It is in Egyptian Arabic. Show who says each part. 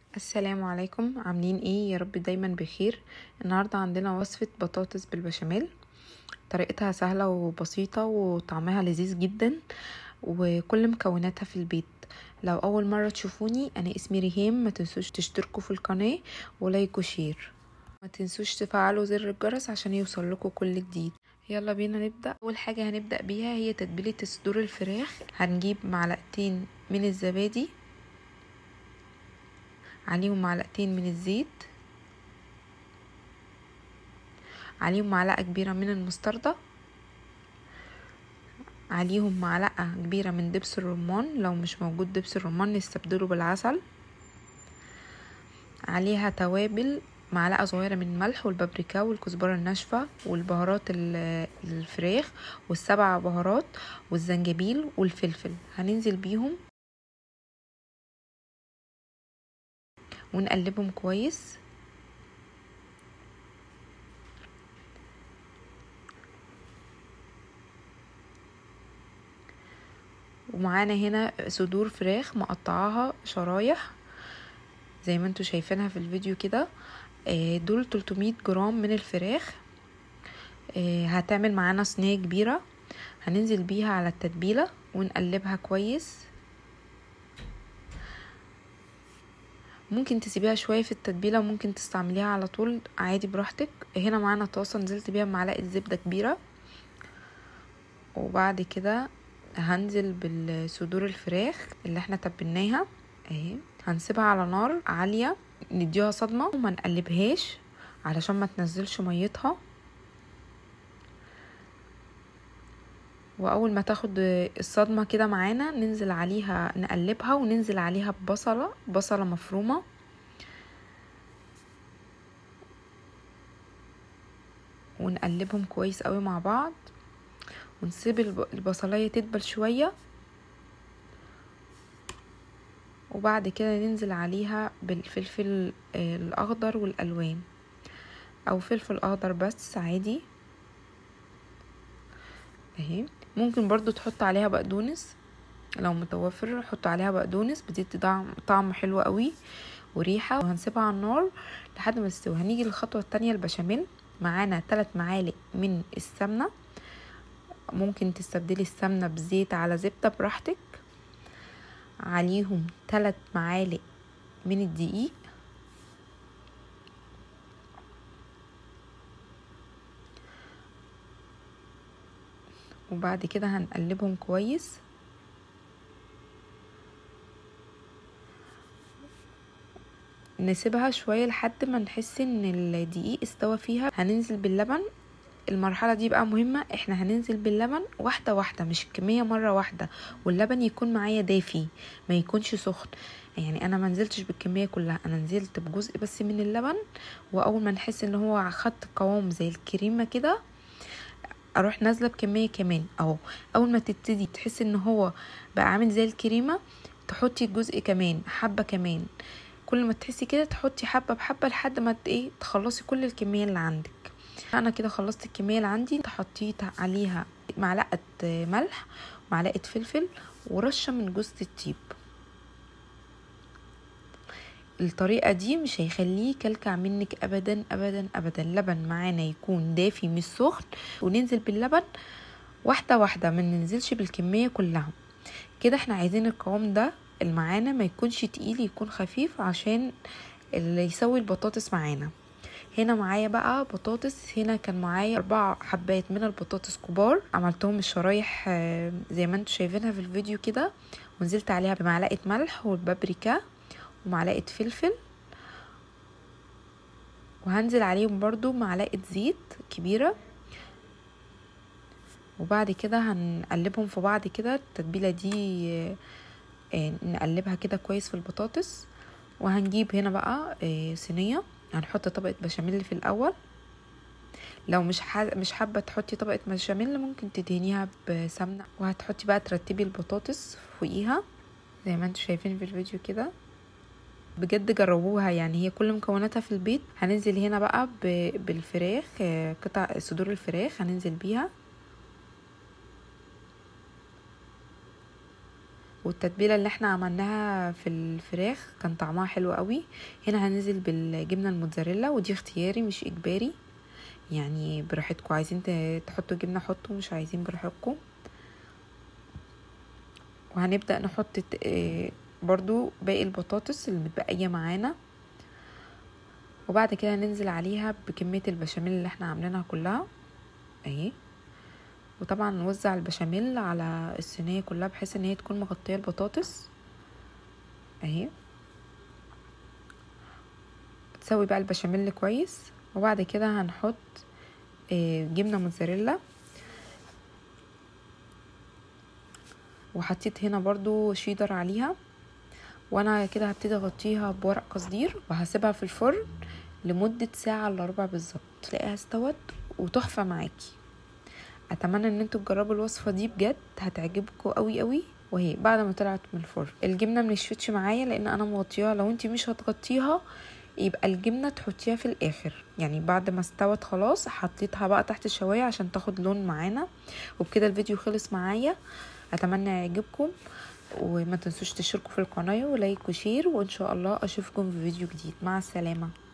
Speaker 1: السلام عليكم عاملين ايه يا رب دايما بخير النهارده عندنا وصفه بطاطس بالبشاميل طريقتها سهله وبسيطه وطعمها لذيذ جدا وكل مكوناتها في البيت لو اول مره تشوفوني انا اسمي ريهام ما تنسوش تشتركوا في القناه ولايك وشير ما تنسوش تفعلوا زر الجرس عشان يوصل لكم كل جديد يلا بينا نبدا اول حاجه هنبدا بيها هي تتبيله صدور الفراخ هنجيب معلقتين من الزبادي عليهم معلقتين من الزيت عليهم معلقة كبيرة من المستردة عليهم معلقة كبيرة من دبس الرمان لو مش موجود دبس الرمان نستبدله بالعسل عليها توابل معلقة صغيرة من الملح والبابريكا والكزبرة الناشفة والبهارات الفراخ والسبع بهارات والزنجبيل والفلفل هننزل بيهم ونقلبهم كويس ومعانا هنا صدور فراخ مقطعاها شرايح زي ما انتوا شايفينها في الفيديو كده دول 300 جرام من الفراخ هتعمل معانا صينيه كبيره هننزل بيها على التتبيله ونقلبها كويس ممكن تسيبيها شويه في التتبيله وممكن تستعمليها على طول عادي براحتك هنا معانا طاسه نزلت بيها معلقه زبده كبيره وبعد كده هنزل بالصدور الفراخ اللي احنا تبلناها اهي هنسيبها على نار عاليه نديها صدمه وما نقلبهاش علشان ما تنزلش ميتها واول ما تاخد الصدمه كده معانا ننزل عليها نقلبها وننزل عليها ببصله بصله مفرومه ونقلبهم كويس قوي مع بعض ونسيب البصلايه تدبل شويه وبعد كده ننزل عليها بالفلفل الاخضر والالوان او فلفل اخضر بس عادي اهي ممكن برضو تحط عليها بقدونس لو متوفر حط عليها بقدونس بتدي طعم طعم حلو قوي وريحه وهنسيبها على النار لحد ما تستوي هنيجي للخطوه التانية البشاميل معانا 3 معالق من السمنه ممكن تستبدلي السمنه بزيت على زبده براحتك عليهم 3 معالق من الدقيق وبعد كده هنقلبهم كويس نسيبها شوية لحد ما نحس ان الدقيق استوى فيها هننزل باللبن المرحلة دي بقى مهمة احنا هننزل باللبن واحدة واحدة مش الكمية مرة واحدة واللبن يكون معايا دافي ما يكونش سخن يعني انا ما نزلتش بالكمية كلها انا نزلت بجزء بس من اللبن واول ما نحس ان هو خد قوام زي الكريمة كده اروح نازله بكميه كمان اهو اول ما تبتدي تحسي ان هو بقى عامل زي الكريمه تحطي جزء كمان حبه كمان كل ما تحسي كده تحطي حبه بحبه لحد ما ايه تخلصي كل الكميه اللي عندك انا كده خلصت الكميه اللي عندي حطيت عليها معلقه ملح معلقه فلفل ورشه من جوز الطيب الطريقة دي مش هيخليه كلكع منك ابدا ابدا ابدا لبن معانا يكون دافي مش سخن وننزل باللبن واحدة واحدة ما ننزلش بالكمية كلها كده احنا عايزين القوام ده المعانا ما يكونش تقيل يكون خفيف عشان اللي يسوي البطاطس معانا هنا معايا بقى بطاطس هنا كان معايا اربع حبات من البطاطس كبار عملتهم الشرايح زي ما انتم شايفينها في الفيديو كده ونزلت عليها بمعلقة ملح والبابريكا ومعلقة فلفل وهنزل عليهم برضو معلقة زيت كبيرة وبعد كده هنقلبهم في بعض كده التتبيلة دي نقلبها كده كويس في البطاطس وهنجيب هنا بقى صينية هنحط طبقة بشاميل في الأول لو مش مش حابة تحطي طبقة بشاميل ممكن تدهنيها بسمنة وهتحطي بقى ترتبي البطاطس فوقيها زي ما انتوا شايفين في الفيديو كده بجد جربوها يعني هي كل مكوناتها في البيت هننزل هنا بقى بالفراخ قطع صدور الفراخ هننزل بيها والتتبيله اللي احنا عملناها في الفراخ كان طعمها حلو قوي هنا هننزل بالجبنه الموتزاريلا ودي اختياري مش اجباري يعني براحتكم عايزين تحطوا جبنه حطوا مش عايزين براحتكم وهنبدا نحط برضو باقي البطاطس اللي متبقيه معانا وبعد كده ننزل عليها بكميه البشاميل اللي احنا عاملينها كلها اهي وطبعا نوزع البشاميل على الصينيه كلها بحيث ان هي تكون مغطيه البطاطس اهي تسوي بقى البشاميل كويس وبعد كده هنحط جبنه موتزاريلا وحطيت هنا برضو شيدر عليها وانا كده هبتدي اغطيها بورق قصدير وهسيبها في الفرن لمدة ساعة الا ربع بالظبط تلاقيها استوت وتحفة معاكي اتمنى ان انتوا تجربوا الوصفة دي بجد هتعجبكم قوي قوي وهي بعد ما طلعت من الفرن الجبنة منشفتش معايا لان انا مغطياها لو انتي مش هتغطيها يبقى الجبنة تحطيها في الاخر يعني بعد ما استوت خلاص حطيتها بقى تحت الشواية عشان تاخد لون معانا وبكده الفيديو خلص معايا اتمنى يعجبكم وما تنسوش تشتركوا في القناة ولايك وشير وان شاء الله اشوفكم في فيديو جديد مع السلامة